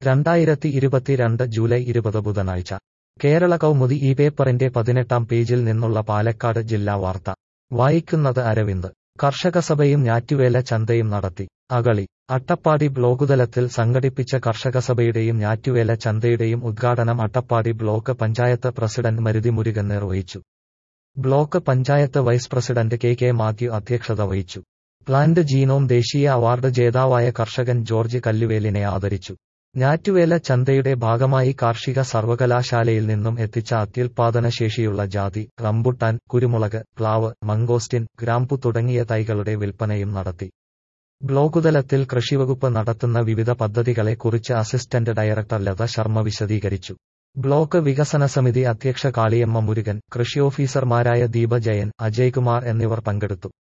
രണ്ടായിരത്തി ഇരുപത്തിരണ്ട് ജൂലൈ ഇരുപത് ബുധനാഴ്ച കേരള കൗമുദി ഈ പേപ്പറിന്റെ പതിനെട്ടാം പേജിൽ നിന്നുള്ള പാലക്കാട് ജില്ലാ വാർത്ത വായിക്കുന്നത് അരവിന്ദ് കർഷകസഭയും ഞാറ്റുവേല ചന്തയും നടത്തി അകളി അട്ടപ്പാടി ബ്ലോക്കുതലത്തിൽ സംഘടിപ്പിച്ച കർഷകസഭയുടെയും ഞാറ്റുവേല ചന്തയുടെയും ഉദ്ഘാടനം അട്ടപ്പാടി ബ്ലോക്ക് പഞ്ചായത്ത് പ്രസിഡന്റ് മരുതി മുരുകൻ നിർവഹിച്ചു block panchayat vice president K K Mathew അധ്യക്ഷത വഹിച്ചു പ്ലാന്റ് ജീനോം ദേശീയ അവാർഡ് ജേതാവായ കർഷകൻ ജോർജ് കല്ലുവേലിനെ ആദരിച്ചു ഞാറ്റുവേല ചന്തയുടെ ഭാഗമായി കാർഷിക സർവകലാശാലയിൽ നിന്നും എത്തിച്ച അത്യുൽപാദന ശേഷിയുള്ള ജാതി റംബുട്ടാൻ കുരുമുളക് പ്ലാവ് മംഗോസ്റ്റിൻ ഗ്രാമ്പു തുടങ്ങിയ തൈകളുടെ വിൽപ്പനയും നടത്തി ബ്ലോക്കുതലത്തിൽ കൃഷിവകുപ്പ് നടത്തുന്ന വിവിധ പദ്ധതികളെക്കുറിച്ച് അസിസ്റ്റന്റ് ഡയറക്ടർ ലത ശർമ്മ വിശദീകരിച്ചു ബ്ലോക്ക് വികസന സമിതി അധ്യക്ഷ കാളിയമ്മ മുരുകൻ കൃഷി ഓഫീസർമാരായ ദീപ ജയൻ അജയ്കുമാർ എന്നിവർ പങ്കെടുത്തു